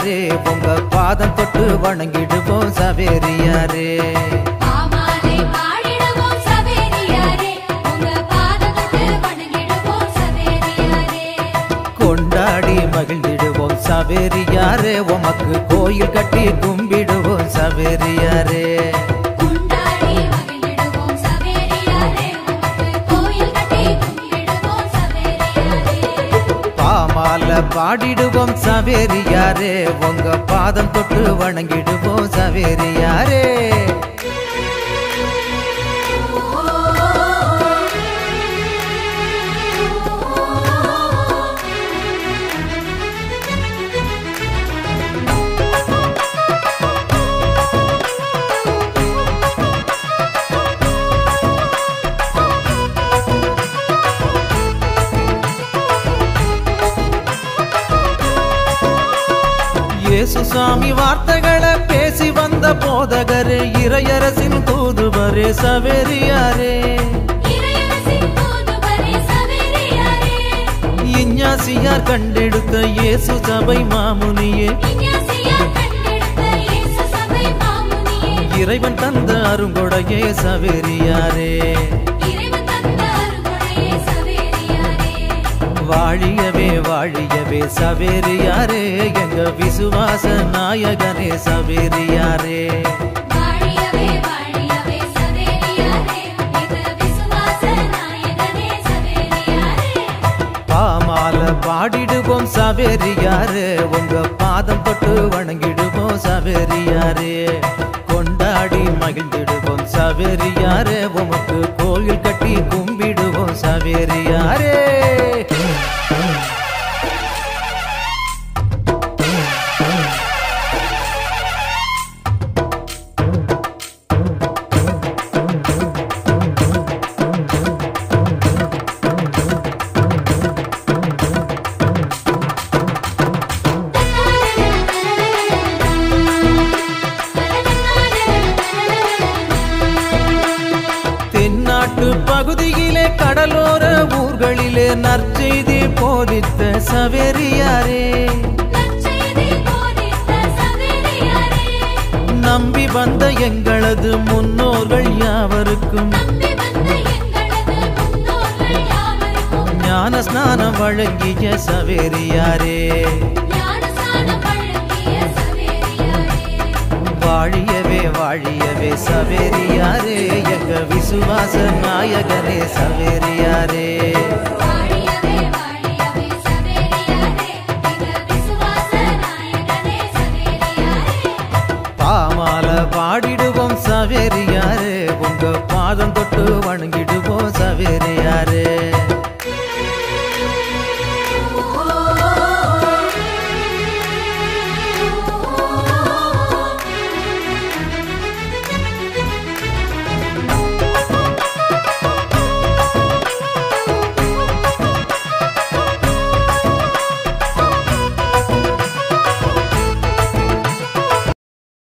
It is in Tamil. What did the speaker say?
சவேரியாரே உங்க பாதம் தொட்டு வணங்கிடுவோம் சவேரியாரே பாமாலை பாடிடுவோம் சவேரியாரே உங்க பாதத்துக்கு வணங்கிடுவோம் சவேரியாரே கொண்டாடி மகிழ்ந்திடுவோம் சவேரியாரே உமக்கு கோயில் கட்டி கும்பிடுவோம் சவேரியாரே கொண்டாடி மகிழ்ந்திடுவோம் சவேரியாரே உமக்கு கோயில் கட்டி கும்பிடுவோம் சவேரியாரே பாமால பாடிடுவோம் சவேரியாரே உங்க பாதம் தொட்டு வணங்கிடுவோம் சவேரியாரே இயேசு சாமி வார்த்தைகளை பேசி வந்த போதகரே இறையரசின் தூதுவரே சவேரியாரே இறையரசின் தூதுவரே சவேரியாரே இஞ்ஞாசியார் கண்டெடுத்த இயேசு சபை மாமுனியே விஞ்ஞாசியார் கண்டெடுத்த இயேசு சபை மாமுனியே இறைவன் தந்த அருங்கொடையே சவேரியாரே இறைவன் தந்த அருள்கொடையே சவேரியாரே வாழியவே வாழியவே சவேரியாரே எங்க விசுவாச நாயகனே சவேரியாரே வாழியவே வாழியவே சவேரியாரே எங்க விசுவாச நாயகனே சவேரியாரே பாமால பாடிடுவோம் சவேரியாரே உங்க பாதம் தொட்டு வணங்கிடுவோம் சவேரியாரே கொண்டாடி மகிழ்ந்திடுவோம் சவேரியாரே உமக்கு கோயில் கட்டி கும்பிடுவோம் சவேரியாரே தென்னாட்டு பகுதியிலே கடலோர ஊர்களிலே நற்செய்தி போதித்த சவேரியாரே நற்செய்தி போதித்த சவேரியாரே நம்பி வந்த எங்களது முன்னோர்கள் யாவருக்கும் நம்பி வந்த எங்களது முன்னோர்கள் யாவருக்கும் ஞான ஸ்நானம் வழங்கிய சவேரியாரே ஞானஸ்நானம் வழங்கிய சவேரியாரே வாழியவே வாழியவே சவேரியாரே எங்க விசுவாச நாயகனே சவேரியாரே வாழியவே வாழியவே சவேரியாரே எங்க விசுவாச நாயகனே சவேரியாரே பாமால பாடிடுவோம் சவேரியாரே உங்க பாதம் தொட்டு வணங்கிடுவோம் சவேரியாரே